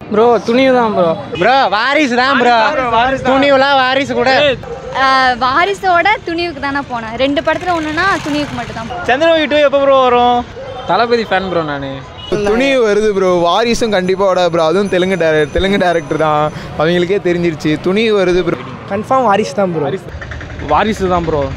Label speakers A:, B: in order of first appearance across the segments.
A: bro துணிவு தான் bro
B: bro வாரிசு தான் ப்ரோ துணிவுலாம் வாரிசு கூட
C: ஆஹ் வாரிசோட துணிவுக்கு தானே போனேன் ரெண்டு படத்தில் ஒன்றுனா துணிவுக்கு மட்டும் தான்
D: சந்திரமுகி டூ எப்போ ப்ரோ வரும்
A: தளபதி ஃபேன் ப்ரோ நான்
E: துணி வருது ப்ரோ வாரிசும் கண்டிப்பாக வராது ப்ரோ அதுவும் தெலுங்கு டேர தெலுங்கு டேரக்டர் தான் அவங்களுக்கே தெரிஞ்சிருச்சு துணி வருது ப்ரோ
A: கன்ஃபார்ம் வாரிசு தான் ப்ரோ வாரிசு தான் ப்ரோ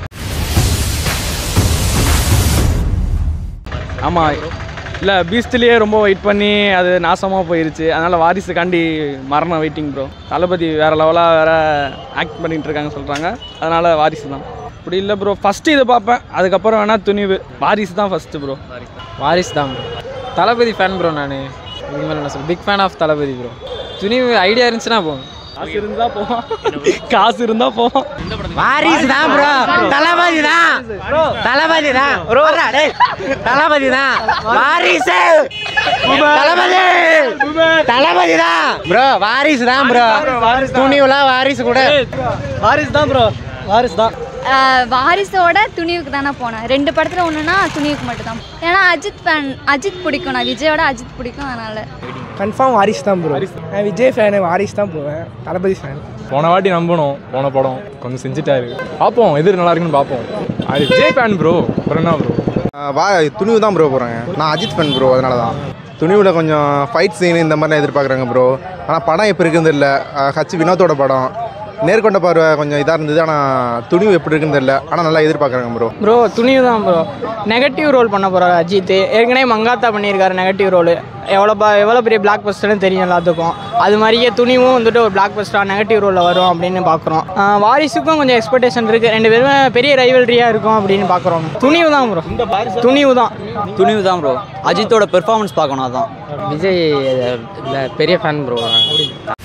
A: ஆமாம் இல்லை பீஸ்ட்லேயே ரொம்ப வெயிட் பண்ணி அது நாசமாக போயிருச்சு அதனால் வாரிசுக்காண்டி மரணம் வெயிட்டிங் ப்ரோ தளபதி வேறு லெவலாக வேறு ஆக்ட் பண்ணிட்டு இருக்காங்க சொல்கிறாங்க அதனால் வாரிசு தான் அப்படி இல்லை ப்ரோ ஃபஸ்ட்டு இதை பார்ப்பேன் அதுக்கப்புறம் வேணால் துணிவு வாரிசு தான் ஃபஸ்ட்டு ப்ரோ வாரிசு தான் ப்ரோ தளபதி ஃபேன் ப்ரோ நான் இதுக்கு மேலே என்ன சொல்ல big fan of Thalapathy bro Thunivu idea இருந்துச்சுன்னா போகும் காசு இருந்தால் போவோம் காசு இருந்தால் போவோம்
B: வாரிசு தான் ப்ரோ தளபதி தான் தளபதி தான் டேய், தளபதி தான் வாரிசு தளபதி தளபதி தான் ப்ரோ வாரிசு தான் ப்ரோ துணிவுலாம் வாரிசு கூட
A: வாரிசு தான் ப்ரோ வாரிசு தான்
C: ஆஹ் வாரிசோட துணிவுக்கு தானே போனேன் ரெண்டு படத்தில் ஒன்றுனா துணிவுக்கு மட்டும் தான் ஏன்னா அஜித் ஃபேன் அஜித் பிடிக்கும் நான் விஜயோட அஜித் பிடிக்கும் அதனால்
A: கன்ஃபார்ம் வாரிசு தான் ப்ரோ நான் விஜய் ஃபேனு வாரிசு தான் போவேன் தளபதி ஃபேன்
F: போன வாட்டி நம்பணும் போன படம் கொஞ்சம் செஞ்சுட்டாரு பார்ப்போம் எது நல்லா இருக்குன்னு பார்ப்போம் அது விஜய் ஃபேன் ப்ரோ அப்புறம் என்ன ப்ரோ
E: வா துணிவு தான் ப்ரோ போகிறாங்க நான் அஜித் ஃபேன் ப்ரோ அதனால தான் துணிவில் கொஞ்சம் ஃபைட் சீன் இந்த மாதிரிலாம் எதிர்பார்க்குறாங்க ப்ரோ ஆனால் படம் எப்படி இருக்குன்னு தெரியல ஹச் வினோத்தோட படம் நேர்கொண்ட பார்வை கொஞ்சம் இதாக இருந்தது ஆனால் துணிவு எப்படி இருக்குன்னு தெரியல ஆனால் நல்லா எதிர்பார்க்குறாங்க ப்ரோ
A: ப்ரோ துணிவு தான் ப்ரோ நெகட்டிவ் ரோல் பண்ண போகிறார் அஜித் ஏற்கனவே மங்காத்தா பண்ணியிருக்காரு நெகட்டிவ் ரோல் எவ்வளோ ப எவ்வளோ பெரிய பிளாக் பஸ்டர்னு தெரியும் எல்லாத்துக்கும் அது மாதிரியே துணிவும் வந்துட்டு ஒரு பிளாக் பஸ்டராக நெகட்டிவ் ரோலில் வரும் அப்படின்னு பார்க்குறோம் வாரிசுக்கும் கொஞ்சம் எக்ஸ்பெக்டேஷன் இருக்குது ரெண்டு பேருமே பெரிய ரைவல்ரியாக இருக்கும் அப்படின்னு பார்க்குறோம் துணிவு தான் ப்ரோ துணிவு தான்
G: துணிவு தான் ப்ரோ அஜித்தோட பெர்ஃபார்மன்ஸ் பார்க்கணும் அதான்
A: விஜய் பெரிய ஃபேன் ப்ரோ